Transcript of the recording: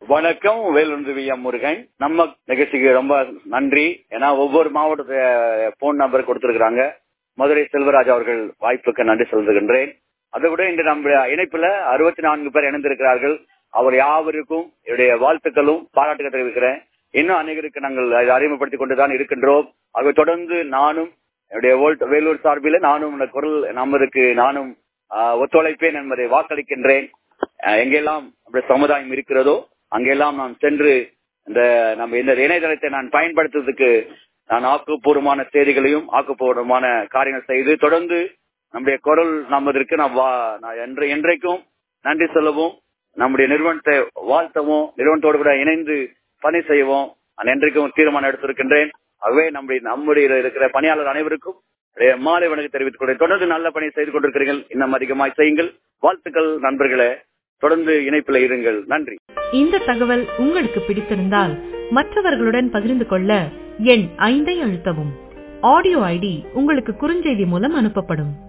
வணக்கம் வேலுந்து V M Murugan நம்ம நிகழ்ச்சிக்கு ரொம்ப நன்றி ஏன்னா ஒவ்வொரு மாவட்ட போன் நம்பர் கொடுத்திருக்கிறாங்க மதுரை செல்வராஜ் அவர்கள் வாய்ப்புக்கு நன்றி சொல்லுகின்றேன் அதை விட இன்று நம்ம இணைப்புல அறுபத்தி நான்கு பேர் இணைந்திருக்கிறார்கள் அவர் யாவருக்கும் என்னுடைய வாழ்த்துக்களும் பாராட்டுகள் தெரிவிக்கிறேன் இன்னும் அநேகருக்கு நாங்கள் அதை அறிமுகப்படுத்திக் கொண்டுதான் இருக்கின்றோம் ஆகவே தொடர்ந்து நானும் என்னுடைய வோல்ட்- வேலூர் சார்பில் நானும் இந்த குரல் நமதுக்கு நானும் ஆஹ், ஒத்துழைப்பேன் என்பதை வாக்களிக்கின்றேன் ஆஹ், எங்கெல்லாம் அப்படி சமுதாயம் இருக்கிறதோ அங்கெல்லாம் நான் சென்று இந்த நம்ம இந்த இணையதளத்தை நான் பயன்படுத்துவதற்கு நான் ஆக்கப்பூர்வமான செய்திகளையும் ஆக்கப்பூர்வமான காரியங்கள் செய்து தொடர்ந்து நம்முடைய குரல் நமதற்கு நான் வா- நான் என்று என்றைக்கும் நன்றி சொல்லவும் நம்முடைய நிறுவனத்தை வாழ்த்தவும் நிறுவனத்தோடு கூட இணைந்து பணி செய்யவும் நான் என்றைக்கும் தீர்மானம் எடுத்திருக்கின்றேன் ஆகவே நம்முடைய நம்முடைய இருக்கிற பணியாளர் அனைவருக்கும் என்னுடைய மாலை வணக்கம் தெரிவித்துக் கொள்கிறேன் தொடர்ந்து நல்ல பணி செய்து கொண்டிருக்கிறீர்கள் இன்னும் அதிகமாய் செய்யுங்கள் வாழ்த்துக்கள் நண்பர்களே தொடர்ந்து இணைப்பில் இருங்கள் நன்றி இந்த தகவல் உங்களுக்கு பிடித்திருந்தால் மற்றவர்களுடன் பகிர்ந்து கொள்ள எண் ஐந்தை அழுத்தவும் ஆடியோ ஐடி உங்களுக்கு குறுஞ்செய்தி மூலம் அனுப்பப்படும்